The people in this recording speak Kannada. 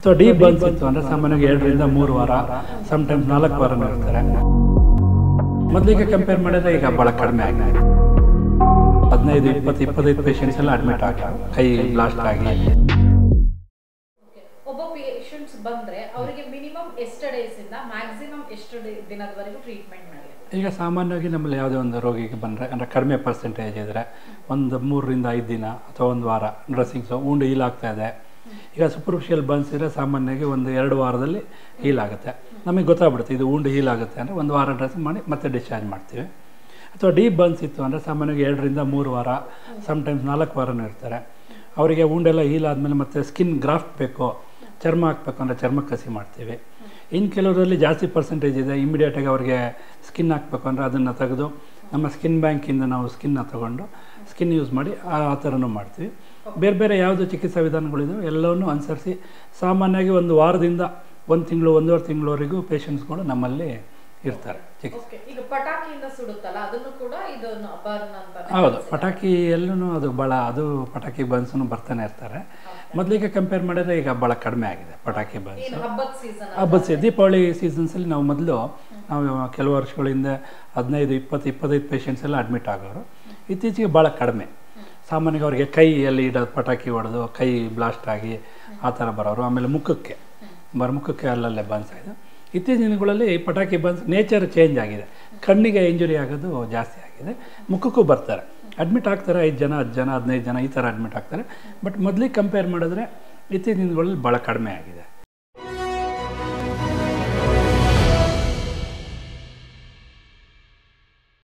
ಸೊ ಡೀಪ್ ಬರ್ನ್ಸ್ ಇತ್ತು ಅಂದರೆ ಸಾಮಾನ್ಯವಾಗಿ ಎರಡರಿಂದ ಮೂರು ವಾರ ಸಮ್ಟೈಮ್ಸ್ ನಾಲ್ಕು ವಾರನೂ ಇರ್ತಾರೆ ಮೊದಲಿಗೆ ಕಂಪೇರ್ ಮಾಡಿದ್ರೆ ಈಗ ಭಾಳ ಕಡಿಮೆ ಆಗಿದೆ ಹದಿನೈದು ಇಪ್ಪತ್ತು ಇಪ್ಪತ್ತೈದು ಪೇಷಂಟ್ಸ್ ಎಲ್ಲ ಅಡ್ಮಿಟ್ ಆಗ್ತಾರೆ ಕೈ ಬ್ಲಾಸ್ಟ್ ಆಗಿ ಒಬ್ಬ ಪೇಷಂಟ್ಸ್ ಬಂದ್ರೆ ಅವರಿಗೆ ಮಿನಿಮಮ್ ಎಷ್ಟು ಡೇಸ್ ಇಂದ ಮ್ಯಾಕ್ಸಿಮಮ್ ಎಷ್ಟು ಡಿ- ದಿನದವರೆಗೂ ಟ್ರೀಟ್ಮೆಂಟ್ ಮಾಡಬೇಕು ಈಗ ಸಾಮಾನ್ಯವಾಗಿ ನಮ್ಮಲ್ಲಿ ಯಾವುದೇ ಒಂದು ರೋಗಿಗೆ ಬಂದರೆ ಅಂದರೆ ಕಡಿಮೆ ಪರ್ಸೆಂಟೇಜ್ ಇದ್ದರೆ ಒಂದು ಮೂರರಿಂದ ಐದು ದಿನ ಅಥವಾ ಒಂದು ವಾರ ಡ್ರೆಸ್ಸಿಂಗ್ಸು ಉಂಡು ಹೀಲ್ ಆಗ್ತಾ ಇದೆ ಈಗ ಸೂಪರ್ಫಿಷಿಯಲ್ ಬರ್ನ್ಸ್ ಇದ್ದರೆ ಸಾಮಾನ್ಯವಾಗಿ ಒಂದು ಎರಡು ವಾರದಲ್ಲಿ ಹೀಲ್ ಆಗುತ್ತೆ ನಮಗೆ ಗೊತ್ತಾಗ್ಬಿಡುತ್ತೆ ಇದು ಉಂಡು ಹೀಲ್ ಆಗುತ್ತೆ ಅಂದರೆ ಒಂದು ವಾರ ಡ್ರೆಸ್ಸಿಂಗ್ ಮಾಡಿ ಮತ್ತೆ ಡಿಸ್ಚಾರ್ಜ್ ಮಾಡ್ತೀವಿ ಅಥವಾ ಡೀಪ್ ಬರ್ನ್ಸ್ ಇತ್ತು ಅಂದರೆ ಸಾಮಾನ್ಯವಾಗಿ ಎರಡರಿಂದ ಮೂರು ವಾರ ಸಮ್ಟೈಮ್ಸ್ ನಾಲ್ಕು ವಾರನೂ ಇರ್ತಾರೆ ಅವರಿಗೆ ಉಂಡೆಲ್ಲ ಹೀಲ್ ಆದಮೇಲೆ ಮತ್ತೆ ಸ್ಕಿನ್ ಗ್ರಾಫ್ಟ್ ಬೇಕು ಚರ್ಮ ಹಾಕ್ಬೇಕು ಅಂದರೆ ಚರ್ಮ ಕಸಿ ಮಾಡ್ತೀವಿ ಇನ್ನು ಕೆಲವರಲ್ಲಿ ಜಾಸ್ತಿ ಪರ್ಸೆಂಟೇಜ್ ಇದೆ ಇಮಿಡಿಯೇಟಾಗಿ ಅವರಿಗೆ ಸ್ಕಿನ್ ಹಾಕಬೇಕು ಅಂದರೆ ಅದನ್ನು ತೆಗೆದು ನಮ್ಮ ಸ್ಕಿನ್ ಬ್ಯಾಂಕಿಂದ ನಾವು ಸ್ಕಿನ್ನ ತಗೊಂಡು ಸ್ಕಿನ್ ಯೂಸ್ ಮಾಡಿ ಆ ಆ ಥರನೂ ಮಾಡ್ತೀವಿ ಬೇರೆ ಬೇರೆ ಯಾವುದು ಚಿಕಿತ್ಸಾ ವಿಧಾನಗಳಿದಾವೆ ಎಲ್ಲವನ್ನೂ ಅನುಸರಿಸಿ ಸಾಮಾನ್ಯವಾಗಿ ಒಂದು ವಾರದಿಂದ ಒಂದು ತಿಂಗಳು ಒಂದೂವರೆ ತಿಂಗಳವರೆಗೂ ಪೇಷಂಟ್ಸ್ಗಳು ನಮ್ಮಲ್ಲಿ ಇರ್ತಾರೆ ಚಿಕಿತ್ಸೆ ಓಕೆ ಈಗ ಪಟಾಕಿಯಿಂದ ಸುಡುತ್ತಲ್ಲ ಅದನ್ನು ಕೂಡ ಇದು ಬರ್ನ್ ಅಂತ ಹೌದು ಪಟಾಕಿ ಎಲ್ಲೂ ಅದು ಭಾಳ ಅದು ಪಟಾಕಿ ಬನ್ಸೂ ಬರ್ತಾನೆ ಇರ್ತಾರೆ ಮೊದಲಿಗೆ ಕಂಪೇರ್ ಮಾಡಿದ್ರೆ ಈಗ ಭಾಳ ಕಡಿಮೆ ಆಗಿದೆ ಪಟಾಕಿ ಬನ್ಸ್ ಏನು ಹಬ್ಬದ ಸೀಸನ್ ಹಬ್ಬದ ಸೀ ದೀಪಾವಳಿ ಸೀಸನ್ಸಲ್ಲಿ ನಾವು ಮೊದಲು ನಾವು ಕೆಲವು ವರ್ಷಗಳಿಂದ ಹದಿನೈದು ಇಪ್ಪತ್ತು ಇಪ್ಪತ್ತೈದು ಪೇಷಂಟ್ಸ್ ಎಲ್ಲ ಅಡ್ಮಿಟ್ ಆಗೋರು ಇತ್ತೀಚೆಗೆ ಭಾಳ ಕಡಿಮೆ ಸಾಮಾನ್ಯವಾಗಿ ಅವರಿಗೆ ಕೈಯಲ್ಲಿ ಇಡೋದು ಪಟಾಕಿ ಹೊಡೆದು ಕೈ ಬ್ಲಾಸ್ಟ್ ಆಗಿ ಆ ಥರ ಬರೋರು ಆಮೇಲೆ ಮುಖಕ್ಕೆ ಬರ ಮುಖಕ್ಕೆ ಅಲ್ಲಲ್ಲೇ ಬನ್ಸ್ ಆಗಿದೆ ಇತ್ತೀಚಿನ ದಿನಗಳಲ್ಲಿ ಪಟಾಕಿ ಬನ್ಸ್ ನೇಚರ್ ಚೇಂಜ್ ಆಗಿದೆ ಕಣ್ಣಿಗೆ ಇಂಜುರಿ ಆಗೋದು ಜಾಸ್ತಿ ಆಗಿದೆ ಮುಖಕ್ಕೂ ಬರ್ತಾರೆ ಅಡ್ಮಿಟ್ ಆಗ್ತಾರೆ ಐದು ಜನ ಹತ್ತು ಜನ ಹದಿನೈದು ಜನ ಈ ಥರ ಅಡ್ಮಿಟ್ ಆಗ್ತಾರೆ ಬಟ್ ಮೊದಲಿಗೆ ಕಂಪೇರ್ ಮಾಡಿದ್ರೆ ಇತ್ತೀಚಿನ ದಿನಗಳಲ್ಲಿ ಭಾಳ ಕಡಿಮೆ ಆಗಿದೆ